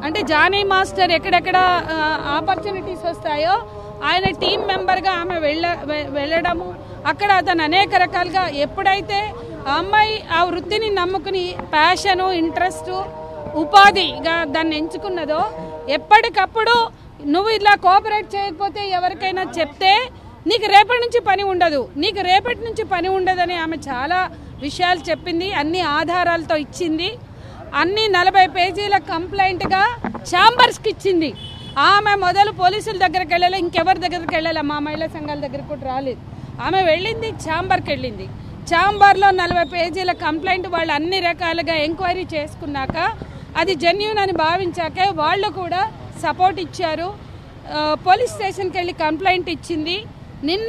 అంటే Johnny master ఎక్కడెక్కడ opportunities వస్తాయో ఆయన టీం మెంబర్గా ఆమె వెళ్ళ వె- వెళ్ళడము అక్కడ అతను అనేక రకాలుగా ఎప్పుడైతే ఆ అమ్మాయి ఆ వృత్తిని నమ్ముకుని ప్యాషను ఇంట్రెస్ట్ ఉపాధిగా దాన్ని ఎంచుకున్నదో ఎప్పటికప్పుడు నువ్వు ఇలా కోఆపరేట్ చేయకపోతే ఎవరికైనా చెప్తే నీకు రేపటి నుంచి పని ఉండదు నీకు రేపటి నుంచి పని ఉండదని ఆమె చాలా విషయాలు చెప్పింది అన్ని ఆధారాలతో ఇచ్చింది అన్ని నలభై పేజీల కంప్లైంట్గా ఛాంబర్స్కి ఇచ్చింది ఆమె మొదలు పోలీసుల దగ్గరికి వెళ్ళాలి ఇంకెవరి దగ్గరికి వెళ్ళాలి మా మహిళా సంఘాల దగ్గరికి కూడా రాలేదు ఆమె వెళ్ళింది ఛాంబర్కి వెళ్ళింది ఛాంబర్లో నలభై పేజీల కంప్లైంట్ వాళ్ళు అన్ని రకాలుగా ఎంక్వైరీ చేసుకున్నాక అది జెన్యున్ అని భావించాకే వాళ్ళు కూడా సపోర్ట్ ఇచ్చారు ఆ, పోలీస్ స్టేషన్కి వెళ్ళి కంప్లైంట్ ఇచ్చింది నిన్న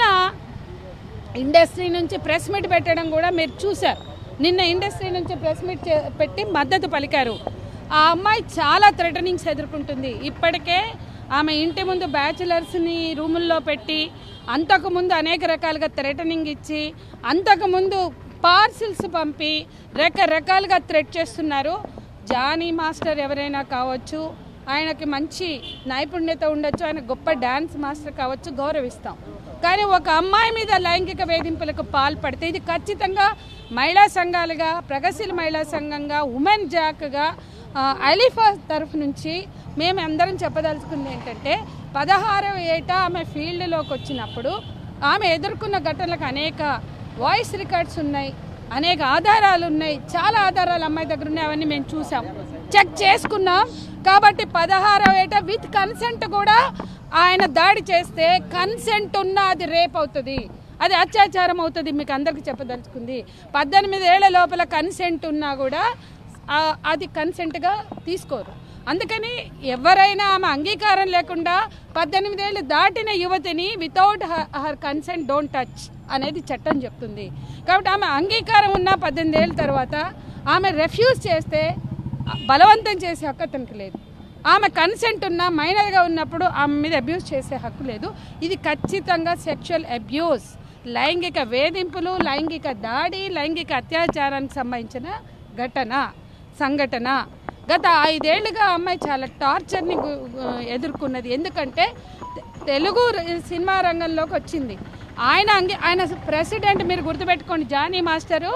ఇండస్ట్రీ నుంచి ప్రెస్ మీట్ పెట్టడం కూడా మీరు చూశారు నిన్న ఇండస్ట్రీ నుంచి ప్రెస్ మీట్ చే- పెట్టి మద్దతు పలికారు ఆ అమ్మాయి చాలా థ్రెటనింగ్స్ ఎదుర్కొంటుంది ఇప్పటికే ఆమె ఇంటి ముందు బ్యాచులర్స్ని రూముల్లో పెట్టి అంతకుముందు అనేక రకాలుగా థ్రెటనింగ్ ఇచ్చి అంతకుముందు పార్సిల్స్ పంపి రకరకాలుగా థ్రెట్ చేస్తున్నారు జానీ మాస్టర్ ఎవరైనా కావచ్చు ఆయనకి మంచి నైపుణ్యత ఉండొచ్చు ఆయన గొప్ప డ్యాన్స్ మాస్టర్ కావచ్చు గౌరవిస్తాం కానీ ఒక అమ్మాయి మీద లైంగిక వేధింపులకు పాల్పడితే ఇది ఖచ్చితంగా మహిళా సంఘాలుగా ప్రగతిశీల మహిళా సంఘంగా ఉమెన్ జాక్గా ఆ, అలీఫా తరఫు నుంచి మేము అందరం చెప్పదలుచుకుంది ఏంటంటే పదహారవ ఏట ఆమె ఫీల్డ్లోకి వచ్చినప్పుడు ఆమె ఎదుర్కొన్న ఘటనలకు అనేక వాయిస్ రికార్డ్స్ ఉన్నాయి అనేక ఆధారాలు ఉన్నాయి చాలా ఆధారాలు అమ్మాయి దగ్గర ఉన్నాయి అవన్నీ మేము చూసాం చెక్ చేసుకున్నాం కాబట్టి పదహారవ ఏట విత్ కన్సెంట్ కూడా ఆయన దాడి చేస్తే కన్సెంట్ ఉన్న అది రేప్ అవుతుంది అది అత్యాచారం అవుతుంది మీకు అందరికి చెప్పదలుచుకుంది పద్దెనిమిది ఏళ్ల లోపల కన్సెంట్ ఉన్నా కూడా ఆ, అది కన్సెంట్గా తీసుకోరు అందుకని ఎవరైనా ఆమె అంగీకారం లేకుండా పద్దెనిమిది ఏళ్ళు దాటిన యువతిని without her consent don't touch అనేది చట్టం చెప్తుంది కాబట్టి ఆమె అంగీకారం ఉన్న పద్దెనిమిది ఏళ్ళ తర్వాత ఆమె రెఫ్యూజ్ చేస్తే బలవంతం చేసే హక్కు అతనికి లేదు ఆమె కన్సెంట్ ఉన్న మైనర్గా ఉన్నప్పుడు ఆమె మీద అబ్యూస్ చేసే హక్కు లేదు ఇది ఖచ్చితంగా సెక్షువల్ అబ్యూస్ లైంగిక వేధింపులు లైంగిక దాడి లైంగిక అత్యాచారానికి సంబంధించిన ఘటన సంఘటన గత ఐదేళ్లుగా ఆ అమ్మాయి చాలా టార్చర్ని గు- గు- ఎదుర్కొన్నది ఎందుకంటే తె- తెలుగు ర- సినిమా రంగంలోకి వచ్చింది ఆయన అంగి ఆయన ప్రెసిడెంట్ మీరు గుర్తుపెట్టుకోండి జానీ మాస్టరు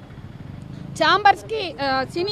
ఛాంబర్స్కి ఆ, సినీ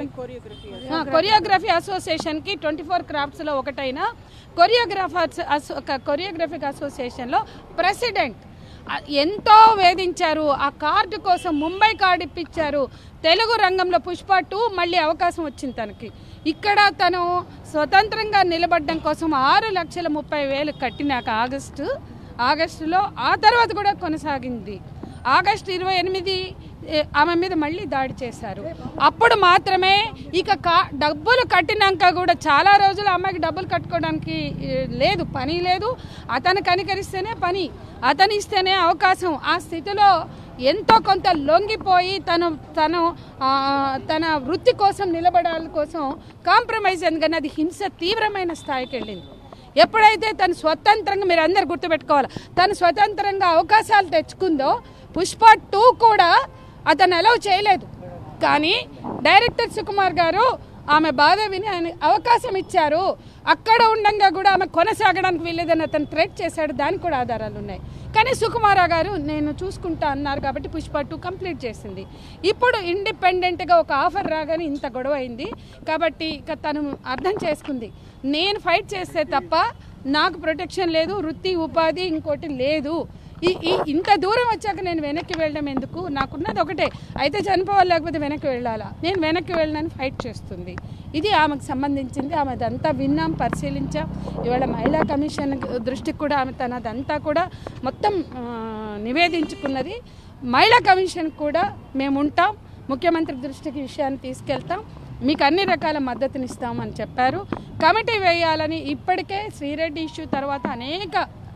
ఆ, కొరియోగ్రఫీ అసోసియేషన్కి ట్వంటీ ఫోర్ క్రాఫ్ట్స్లో ఒకటైన కొరియోగ్రాఫర్స్ అసో కొరియోగ్రఫిక్ అసోసియేషన్లో ప్రెసిడెంట్ ఆ, ఎంతో వేధించారు ఆ కార్డు కోసం ముంబై కార్డు ఇప్పించారు తెలుగు రంగంలో పుష్ప టూ మళ్ళీ అవకాశం వచ్చింది తనకి ఇక్కడ తను స్వతంత్రంగా నిలబడడం కోసం ఆరు లక్షల ముప్పై వేలు కట్టినాక ఆగస్టు ఆగస్టులో ఆ తర్వాత కూడా కొనసాగింది ఆగస్టు ఇరవై ఎనిమిది ఏ, ఆమె మీద మళ్ళీ దాడి చేశారు అప్పుడు మాత్రమే ఇక కా డబ్బులు కట్టినాక కూడా చాలా రోజులు అమ్మాయికి డబ్బులు కట్టుకోవడానికి ఏ, లేదు పని లేదు అతను కనికరిస్తేనే పని అతను ఇస్తేనే అవకాశం ఆ స్థితిలో ఎంతో కొంత లొంగిపోయి తను తను ఆ, తన వృత్తి కోసం నిలబడాల కోసం కాంప్రమైజ్ ఎందుకని అది హింస తీవ్రమైన స్థాయికి వెళ్ళింది ఎప్పుడైతే తను స్వతంత్రంగా మీరు అందరు గుర్తుపెట్టుకోవాలి తను స్వతంత్రంగా అవకాశాలు తెచ్చుకుందో పుష్ప టూ కూడా అతను అలౌ చేయలేదు కానీ డైరెక్టర్ సుకుమార్ గారు ఆమె బాధ విని ఆయన అవకాశం ఇచ్చారు అక్కడ ఉండంగా కూడా ఆమె కొనసాగడానికి వీల్లేదని అతను థ్రెట్ చేశాడు దానికి కూడా ఆధారాలు ఉన్నాయి కానీ సుకుమార గారు నేను చూసుకుంటా అన్నారు కాబట్టి పుష్ప టూ కంప్లీట్ చేసింది ఇప్పుడు ఇండిపెండెంట్గా ఒక ఆఫర్ రాగానే ఇంత గొడవ అయింది కాబట్టి ఇక తను అర్థం చేసుకుంది నేను ఫైట్ చేస్తే తప్ప నాకు ప్రొటెక్షన్ లేదు వృత్తి ఉపాధి ఇంకోటి లేదు ఈ ఈ ఇంత దూరం వచ్చాక నేను వెనక్కి వెళ్ళడం ఎందుకు నాకున్నది ఒకటే అయితే చనిపోవాలి లేకపోతే వెనక్కి వెళ్ళాలా నేను వెనక్కి వెళ్ళనని ఫైట్ చేస్తుంది ఇది ఆమెకు సంబంధించింది ఆమె అదంతా విన్నాం పరిశీలించాం ఇవాళ మహిళా కమిషన్ దృష్టికి కూడా ఆమె తనదంతా కూడా మొత్తం ఆ, నివేదించుకున్నది మహిళా కమిషన్ కూడా మేము ఉంటాం ముఖ్యమంత్రి దృష్టికి ఈ విషయాన్ని తీసుకెళ్తాం మీకు అన్ని రకాల మద్దతునిస్తామని చెప్పారు కమిటీ వేయాలని ఇప్పటికే శ్రీరెడ్డి ఇష్యూ తర్వాత అనేక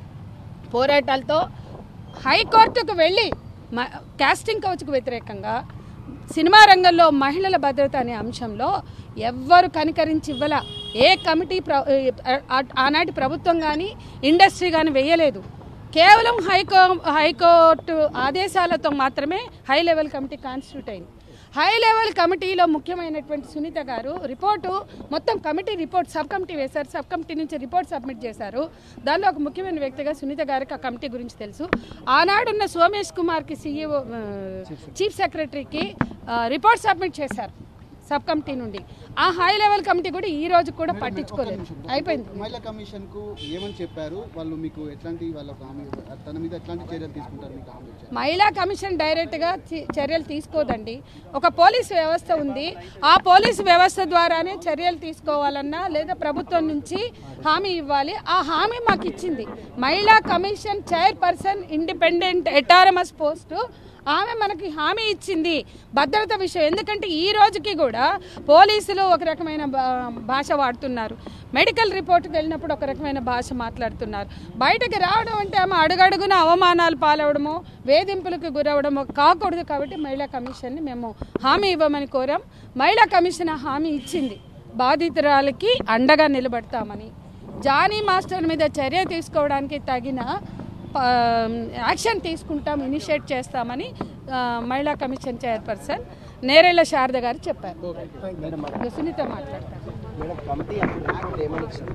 పోరాటాలతో హైకోర్టుకు వెళ్ళి మ- కాస్టింగ్ కౌచ్కు వ్యతిరేకంగా సినిమా రంగంలో మహిళల భద్రత అనే అంశంలో ఎవ్వరు కనికరించి ఇవ్వల ఏ కమిటీ ప్ర ఆ- ఆనాటి ప్రభుత్వం కానీ ఇండస్ట్రీ కానీ వేయలేదు కేవలం హైకో హైకోర్టు ఆదేశాలతో మాత్రమే హై లెవెల్ కమిటీ కాన్స్టిట్యూట్ అయింది హై లెవెల్ కమిటీలో ముఖ్యమైనటువంటి సునీత గారు రిపోర్టు మొత్తం కమిటీ రిపోర్ట్ సబ్ కమిటీ వేశారు సబ్ కమిటీ నుంచి రిపోర్ట్ సబ్మిట్ చేశారు దానిలో ఒక ముఖ్యమైన వ్యక్తిగా సునీత గారికి ఆ కమిటీ గురించి తెలుసు ఆనాడున్న సోమేష్ కుమార్కి సీఈఓ చీఫ్ సెక్రటరీకి ఆ, రిపోర్ట్ సబ్మిట్ చేశారు సబ్ కమిటీ నుండి ఆ హై లెవెల్ కమిటీ కూడా ఈ రోజు కూడా పట్టించుకోలేదు అయిపోయింది మహిళా కమిషన్ కు ఏమని చెప్పారు వాళ్ళు మీకు ఎట్లాంటి వాళ్ళ హామీ తన మీద ఎట్లాంటి చర్యలు తీసుకుంటారు మీకు హామీ ఇచ్చారు మహిళా కమిషన్ డైరెక్ట్గా చి- చర్యలు తీసుకోదండి ఒక పోలీస్ వ్యవస్థ ఉంది ఆ పోలీస్ వ్యవస్థ ద్వారానే చర్యలు తీసుకోవాలన్నా లేదా ప్రభుత్వం నుంచి హామీ ఇవ్వాలి ఆ హామీ మాకు ఇచ్చింది మహిళా commission chairperson independent autonomous post ఆమె మనకి హామీ ఇచ్చింది భద్రత విషయం ఎందుకంటే ఈ రోజుకి కూడా పోలీసులు ఒక రకమైన భా- భాష వాడుతున్నారు మెడికల్ రిపోర్ట్కి వెళ్ళినప్పుడు ఒక రకమైన భాష మాట్లాడుతున్నారు బయటకు రావడం అంటే ఆమె అడుగడుగున అవమానాలు పాలవడమో వేధింపులకు గురవడమో కాకూడదు కాబట్టి మహిళా కమిషన్ని మేము హామీ ఇవ్వమని కోరాం మహిళా కమిషన్ ఆ హామీ ఇచ్చింది బాధితురాలకి అండగా నిలబడతామని జానీ మాస్టర్ మీద చర్య తీసుకోవడానికి తగిన ప- యాక్షన్ తీసుకుంటాం ఇనిషియేట్ చేస్తామని ఆ, మహిళా కమిషన్ చైర్పర్సన్ నేరేళ్ల శారద గారు చెప్పారు ఇక సునీత మాట్లాడతారు మేడం కమిటీ అప్పుడు రిపోర్ట్ ఏమని ఇచ్చింది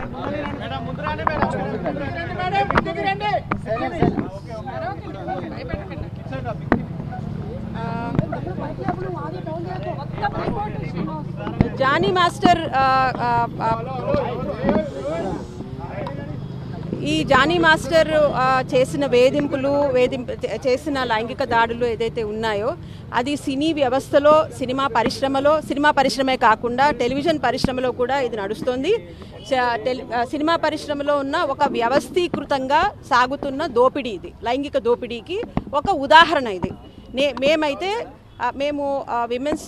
జానీ మాస్టర్ ఆ, ఆ, ఆ, ఈ జానీ మాస్టర్ ఆ, చేసిన వేధింపులు వేధింప చేసిన లైంగిక దాడులు ఏదైతే ఉన్నాయో అది సినీ వ్యవస్థలో సినిమా పరిశ్రమలో సినిమా పరిశ్రమే కాకుండా టెలివిజన్ పరిశ్రమలో కూడా ఇది నడుస్తుంది చ- టెలి- ఆ, సినిమా పరిశ్రమలో ఉన్న ఒక వ్యవస్థీకృతంగా సాగుతున్న దోపిడీ ఇది లైంగిక దోపిడీకి ఒక ఉదాహరణ ఇది నే మేమైతే ఆ, మేము విమెన్స్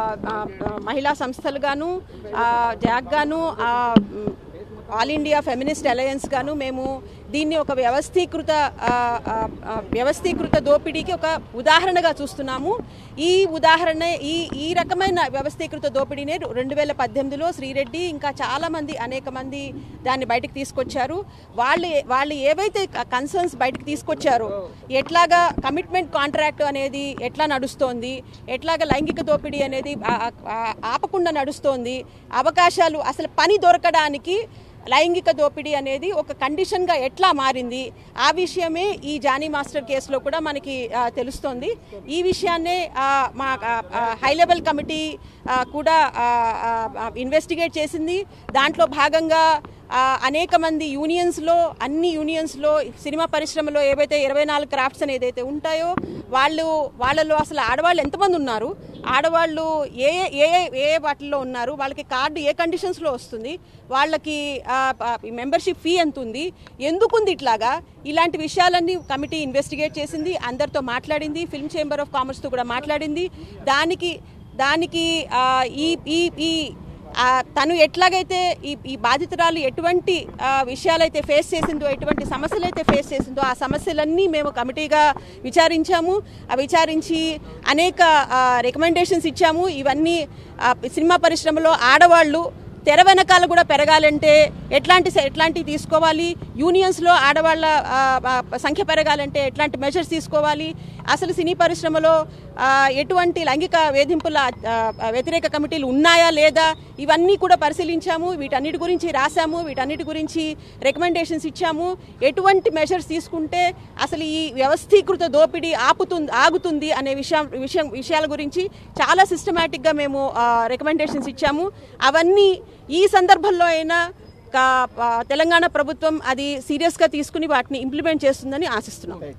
మహిళా సంస్థలుగాను ఆ, జాగ్ గాను ఆ, మ్, ఆల్ ఇండియా ఫెమినిస్ట్ అలయన్స్ గాను మేము దీన్ని ఒక వ్యవస్థీకృత ఆ, ఆ, ఆ, వ్యవస్థీకృత దోపిడీకి ఒక ఉదాహరణగా చూస్తున్నాము ఈ ఉదాహరణ ఈ ఈ రకమైన వ్యవస్థీకృత దోపిడీనే రెండు వేల పద్దెనిమిదిలో శ్రీరెడ్డి ఇంకా చాలా మంది అనేక మంది దాన్ని బయటకు తీసుకొచ్చారు వాళ్ళు వాళ్ళు ఏవైతే కన్సర్న్స్ బయటకు తీసుకొచ్చారో ఎట్లాగా కమిట్మెంట్ కాంట్రాక్ట్ అనేది ఎట్లా నడుస్తోంది ఎట్లాగా లైంగిక దోపిడీ అనేది ఆ- ఆ- ఆపకుండా నడుస్తోంది అవకాశాలు అసలు పని దొరకడానికి లైంగిక దోపిడీ అనేది ఒక కండిషన్గా ఎట్లా మారింది ఆ విషయమే ఈ జానీ మాస్టర్ కేసులో కూడా మనకి ఆ, తెలుస్తోంది ఈ విషయాన్నే ఆ, మా హై లెవెల్ కమిటీ ఆ, కూడా ఇన్వెస్టిగేట్ చేసింది దాంట్లో భాగంగా ఆ, అనేక మంది యూనియన్స్లో అన్ని యూనియన్స్లో సినిమా పరిశ్రమలో ఏవైతే ఇరవై నాలుగు క్రాఫ్ట్స్ అని ఏదైతే ఉంటాయో వాళ్ళు వాళ్ళలో అసలు ఆడవాళ్ళు ఎంతమంది ఉన్నారు ఆడవాళ్ళు ఏ ఏ ఏ ఏ వాటిల్లో ఉన్నారు వాళ్ళకి కార్డు ఏ కండిషన్స్లో వస్తుంది వాళ్ళకి మెంబర్షిప్ ఫీ ఎంత ఉంది ఎందుకుంది ఇట్లాగా ఇలాంటి విషయాలన్నీ కమిటీ ఇన్వెస్టిగేట్ చేసింది అందరితో మాట్లాడింది ఫిల్మ్ చేంబర్ ఆఫ్ కామర్స్తో కూడా మాట్లాడింది దానికి దానికి ఆ, ఈ ఈ ఈ ఆ, తను ఎట్లాగైతే ఈ ఈ బాధితురాలు ఎటువంటి ఆ, విషయాలైతే ఫేస్ చేసిందో ఎటువంటి సమస్యలు అయితే ఫేస్ చేసిందో ఆ సమస్యలన్నీ మేము కమిటీగా విచారించాము ఆ విచారించి అనేక రికమెండేషన్స్ ఇచ్చాము ఇవన్నీ ఆ, సినిమా పరిశ్రమలో ఆడవాళ్ళు తెర వెనకాల కూడా పెరగాలంటే ఎట్లాంటి ఎట్లాంటివి తీసుకోవాలి యూనియన్స్లో ఆడవాళ్ళ ఆ, ఆ, సంఖ్య పెరగాలంటే ఎట్లాంటి మెజర్స్ తీసుకోవాలి అసలు సినీ పరిశ్రమలో ఆ, ఎటువంటి లైంగిక వేధింపుల ఆ, ఆ, వ్యతిరేక కమిటీలు ఉన్నాయా లేదా ఇవన్నీ కూడా పరిశీలించాము వీటన్నిటి గురించి రాసాము వీటన్నిటి గురించి రికమెండేషన్స్ ఇచ్చాము ఎటువంటి మెజర్స్ తీసుకుంటే అసలు ఈ వ్యవస్థీకృత దోపిడీ ఆపుతుంది ఆగుతుంది అనే విషయం విషయం విషయాల గురించి చాలా సిస్టమేటిక్గా మేము రికమెండేషన్స్ ఇచ్చాము అవన్నీ ఈ సందర్భంలో అయినా కా- ఆ, తెలంగాణ ప్రభుత్వం అది సీరియస్గా తీసుకుని వాటిని ఇంప్లిమెంట్ చేస్తుందని ఆశిస్తున్నాం